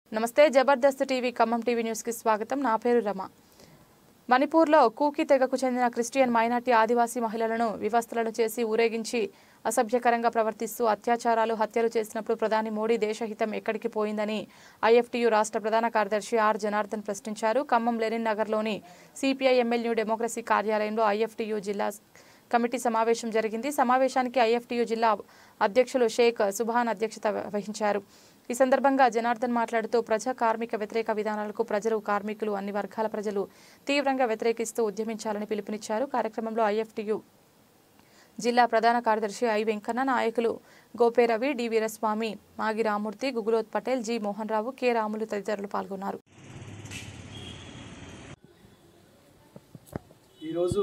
నమస్తే Jabardasth TV Khammam TV న్యూస్కి స్వాగతం నా పేరు రమ మణిపూర్లో కూకీ తెగకు చెందిన క్రిస్టియన్ మైనార్టీ ఆదివాసీ మహిళలను వివస్థలను చేసి ఊరేగించి అసభ్యకరంగా ప్రవర్తిస్తూ అత్యాచారాలు హత్యలు చేసినప్పుడు ప్రధాని మోడీ దేశహితం ఎక్కడికి పోయిందని ఐఎఫ్టీయు రాష్ట్ర ప్రధాన కార్యదర్శి ఆర్ జనార్దన్ ప్రశ్నించారు ఖమ్మం లెనిన్ నగర్లోని సిపిఐ ఎమ్మెల్యే డెమోక్రసీ కార్యాలయంలో ఐఎఫ్టీయు జిల్లా కమిటీ సమావేశం జరిగింది సమావేశానికి ఐఎఫ్టీయు జిల్లా అధ్యక్షులు షేక్ సుభాన్ అధ్యక్షత వహించారు ఈ సందర్భంగా జనార్దన్ మాట్లాడుతూ ప్రజా కార్మిక వ్యతిరేక విధానాలకు ప్రజలు కార్మికులు అన్ని వర్గాల ప్రజలు తీవ్రంగా వ్యతిరేకిస్తూ ఉద్యమించాలని పిలుపునిచ్చారు కార్యక్రమంలో ఐఎఫ్టీయు జిల్లా ప్రధాన కార్యదర్శి ఐ వెంకన్న నాయకులు Gope Ravi D Veeraswamy Magi Ramurthy Guguloth Patel G Mohan Rao K Ramulu తదితరులు పాల్గొన్నారు ఈరోజు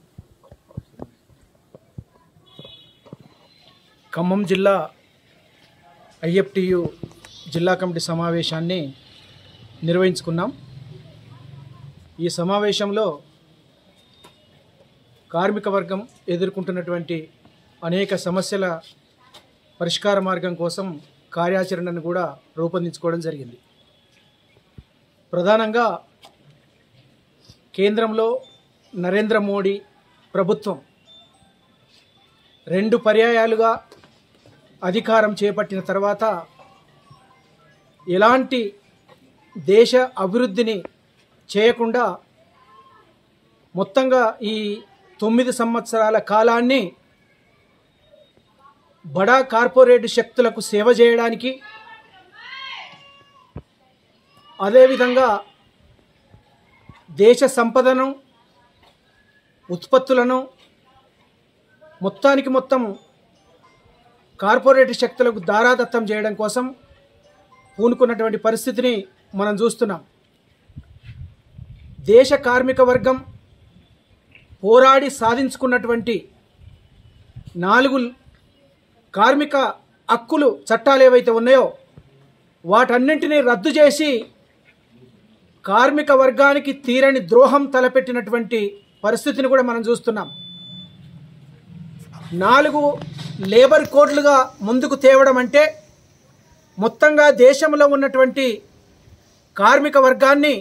ఖమ్మం జిల్లా ఐఎఫ్టియు జిల్లా కమిటీ సమావేశాన్ని నిర్వహించుకున్నాం ఈ సమావేశంలో కార్మిక వర్గం ఎదుర్కొంటున్నటువంటి అనేక సమస్యల పరిష్కార మార్గం కోసం కార్యాచరణను కూడా రూపొందించుకోవడం జరిగింది ప్రధానంగా కేంద్రంలో నరేంద్ర మోడీ ప్రభుత్వం రెండు పర్యాయాలుగా అధికారం చేపట్టిన తర్వాత ఎలాంటి దేశ అభివృద్ధిని చేయకుండా మొత్తంగా ఈ తొమ్మిది సంవత్సరాల కాలాన్ని బడా కార్పొరేట్ శక్తులకు సేవ చేయడానికి అదేవిధంగా దేశ సంపదను ఉత్పత్తులను మొత్తానికి మొత్తం కార్పొరేట్ శక్తులకు దారాదత్తం చేయడం కోసం పూనుకున్నటువంటి పరిస్థితిని మనం చూస్తున్నాం దేశ కార్మిక వర్గం పోరాడి సాధించుకున్నటువంటి నాలుగు కార్మిక హక్కులు చట్టాలు ఏవైతే ఉన్నాయో వాటన్నింటినీ రద్దు చేసి కార్మిక వర్గానికి తీరని ద్రోహం తలపెట్టినటువంటి పరిస్థితిని కూడా మనం చూస్తున్నాం నాలుగు లేబర్ కోడ్లుగా ముందుకు తేవడం అంటే మొత్తంగా దేశంలో ఉన్నటువంటి కార్మిక వర్గాన్ని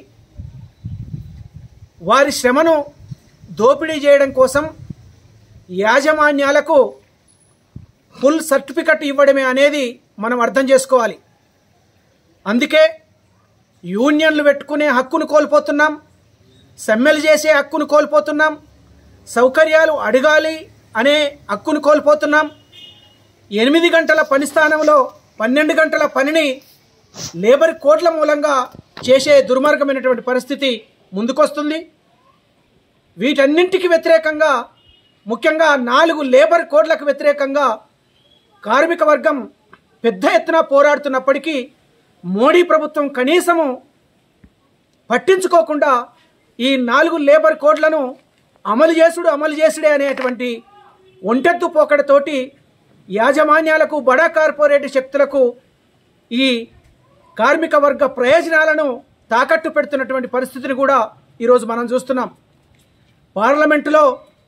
వారి శ్రమను దోపిడీ చేయడం కోసం యాజమాన్యాలకు ఫుల్ సర్టిఫికెట్ ఇవ్వడమే అనేది మనం అర్థం చేసుకోవాలి అందుకే యూనియన్లు పెట్టుకునే హక్కును కోల్పోతున్నాం సమ్మెలు చేసే హక్కును కోల్పోతున్నాం సౌకర్యాలు అడగాలి అనే హక్కును కోల్పోతున్నాం ఎనిమిది గంటల పని స్థానంలో పన్నెండు గంటల పనిని లేబర్ కోడ్ల మూలంగా చేసే దుర్మార్గమైనటువంటి పరిస్థితి ముందుకొస్తుంది వీటన్నింటికి వ్యతిరేకంగా ముఖ్యంగా నాలుగు లేబర్ కోడ్లకు వ్యతిరేకంగా కార్మిక వర్గం పెద్ద ఎత్తున పోరాడుతున్నప్పటికీ మోడీ ప్రభుత్వం కనీసము పట్టించుకోకుండా ఈ నాలుగు లేబర్ కోడ్లను అమలు చేసుడు అమలు చేసుడే అనేటువంటి ఒంటెత్తు పోకడతోటి యాజమాన్యాలకు బడా కార్పొరేట్ శక్తులకు ఈ కార్మిక వర్గ ప్రయోజనాలను తాకట్టు పెడుతున్నటువంటి పరిస్థితిని కూడా ఈరోజు మనం చూస్తున్నాం పార్లమెంటులో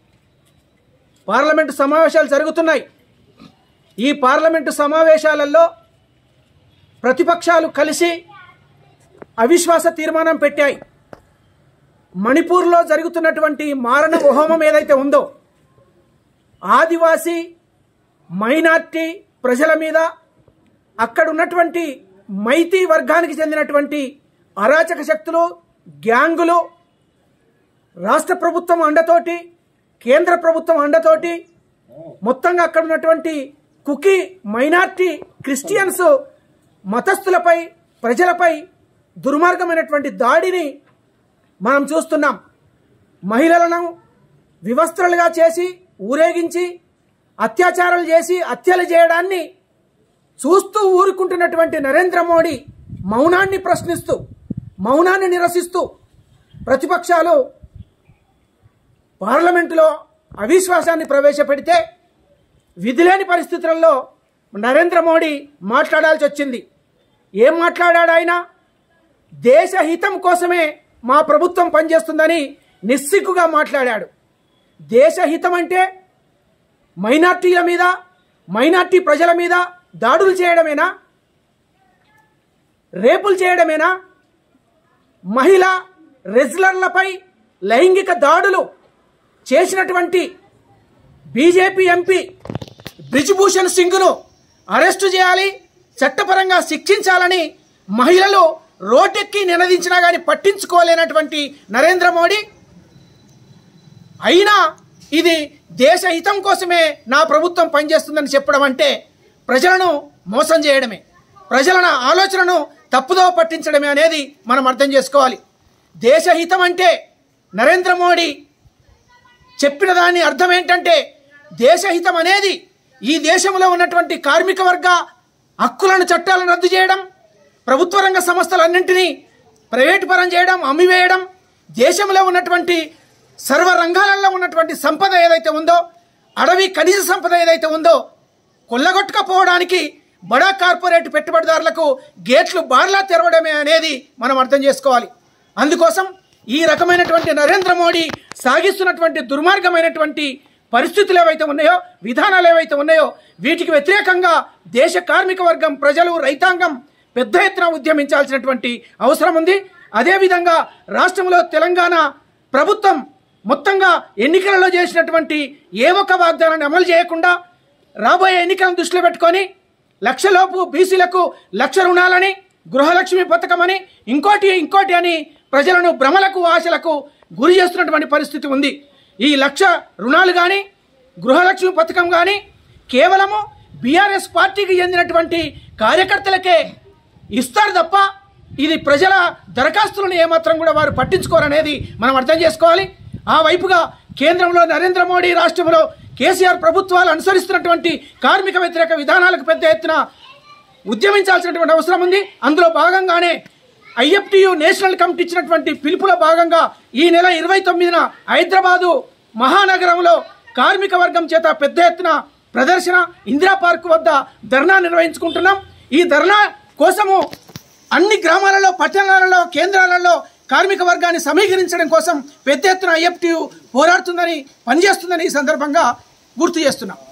పార్లమెంటు సమావేశాలు జరుగుతున్నాయి ఈ పార్లమెంటు సమావేశాలలో ప్రతిపక్షాలు కలిసి అవిశ్వాస తీర్మానం పెట్టాయి మణిపూర్లో జరుగుతున్నటువంటి మారణ హోమం ఏదైతే ఉందో ఆదివాసీ మైనార్టీ ప్రజల మీద అక్కడ ఉన్నటువంటి మైతీ వర్గానికి చెందినటువంటి అరాచక శక్తులు గ్యాంగులు రాష్ట్ర ప్రభుత్వం అండతోటి కేంద్ర ప్రభుత్వం అండతోటి మొత్తంగా అక్కడ ఉన్నటువంటి కుకీ మైనార్టీ క్రిస్టియన్స్ మతస్థులపై ప్రజలపై దుర్మార్గమైనటువంటి దాడిని మనం చూస్తున్నాం మహిళలను వివస్త్రలుగా చేసి ఊరేగించి అత్యాచారాలు చేసి హత్యలు చేయడాన్ని చూస్తూ ఊరుకుంటున్నటువంటి నరేంద్ర మోడీ మౌనాన్ని ప్రశ్నిస్తూ మౌనాన్ని నిరసిస్తూ ప్రతిపక్షాలు పార్లమెంటులో అవిశ్వాసాన్ని ప్రవేశపెడితే విధిలేని పరిస్థితులలో నరేంద్ర మోడీ మాట్లాడాల్సి వచ్చింది ఏం మాట్లాడాడు ఆయన దేశ హితం కోసమే మా ప్రభుత్వం పనిచేస్తుందని నిస్సిగ్గుగా మాట్లాడాడు దేశ హితం అంటే మైనార్టీల మీద మైనార్టీ ప్రజల మీద దాడులు చేయడమేనా రేపులు చేయడమేనా మహిళా రెజ్లర్లపై లైంగిక దాడులు చేసినటువంటి బీజేపీ ఎంపీ బ్రిజ్భూషణ్ సింగ్ను అరెస్టు చేయాలి చట్టపరంగా శిక్షించాలని మహిళలు రోడ్డెక్కి నినదించినా కానీ పట్టించుకోలేనటువంటి నరేంద్ర మోడీ అయినా ఇది దేశ హితం కోసమే నా ప్రభుత్వం పనిచేస్తుందని చెప్పడం అంటే ప్రజలను మోసం చేయడమే ప్రజల ఆలోచనను తప్పుదో పట్టించడమే అనేది మనం అర్థం చేసుకోవాలి దేశ హితం అంటే నరేంద్ర మోడీ చెప్పిన దాని అర్థం ఏంటంటే దేశహితం అనేది ఈ దేశంలో ఉన్నటువంటి కార్మిక వర్గ హక్కులను చట్టాలను రద్దు చేయడం ప్రభుత్వ రంగ సంస్థలన్నింటినీ ప్రైవేటు పరం చేయడం అమ్మివేయడం దేశంలో ఉన్నటువంటి సర్వ రంగాలలో ఉన్నటువంటి సంపద ఏదైతే ఉందో అడవి ఖనిజ సంపద ఏదైతే ఉందో కొల్లగొట్టుకపోవడానికి బడా కార్పొరేట్ పెట్టుబడిదారులకు గేట్లు బార్లా తెరవడమే అనేది మనం అర్థం చేసుకోవాలి అందుకోసం ఈ రకమైనటువంటి నరేంద్ర మోడీ సాగిస్తున్నటువంటి దుర్మార్గమైనటువంటి పరిస్థితులు ఏవైతే ఉన్నాయో విధానాలు ఏవైతే ఉన్నాయో వీటికి వ్యతిరేకంగా దేశ కార్మిక వర్గం ప్రజలు రైతాంగం పెద్ద ఎత్తున ఉద్యమించాల్సినటువంటి అవసరం ఉంది అదేవిధంగా రాష్ట్రంలో తెలంగాణ ప్రభుత్వం మొత్తంగా ఎన్నికలలో చేసినటువంటి ఏ ఒక్క వాగ్దానాన్ని అమలు చేయకుండా రాబోయే ఎన్నికలను దృష్టిలో పెట్టుకొని లక్షలోపు బీసీలకు లక్ష రుణాలని గృహలక్ష్మి పథకం అని ఇంకోటి ఇంకోటి అని ప్రజలను భ్రమలకు ఆశలకు గురి చేస్తున్నటువంటి పరిస్థితి ఉంది ఈ లక్ష రుణాలు కానీ గృహలక్ష్మి పథకం కానీ కేవలము బీఆర్ఎస్ పార్టీకి చెందినటువంటి కార్యకర్తలకే ఇస్తారు తప్ప ఇది ప్రజల దరఖాస్తులను ఏమాత్రం కూడా వారు పట్టించుకోరనేది మనం అర్థం చేసుకోవాలి ఆ వైపుగా కేంద్రంలో నరేంద్ర మోడీ రాష్ట్రంలో కేసీఆర్ ప్రభుత్వాలు అనుసరిస్తున్నటువంటి కార్మిక వ్యతిరేక విధానాలకు పెద్ద ఎత్తున ఉద్యమించాల్సినటువంటి అవసరం ఉంది అందులో భాగంగానే ఐఎఫ్టియు నేషనల్ కమిటీ ఇచ్చినటువంటి పిలుపులో భాగంగా ఈ నెల ఇరవై తొమ్మిదిన హైదరాబాదు మహానగరంలో కార్మిక వర్గం చేత పెద్ద ఎత్తున ప్రదర్శన ఇందిరా పార్క్ వద్ద ధర్నా నిర్వహించుకుంటున్నాం ఈ ధర్నా కోసము అన్ని గ్రామాలలో పట్టణాలలో కేంద్రాలలో కార్మిక వర్గాన్ని సమీకరించడం కోసం పెద్ద ఎత్తున ఐఎఫ్టియు పోరాడుతుందని పనిచేస్తుందని ఈ సందర్భంగా గుర్తు చేస్తున్నాం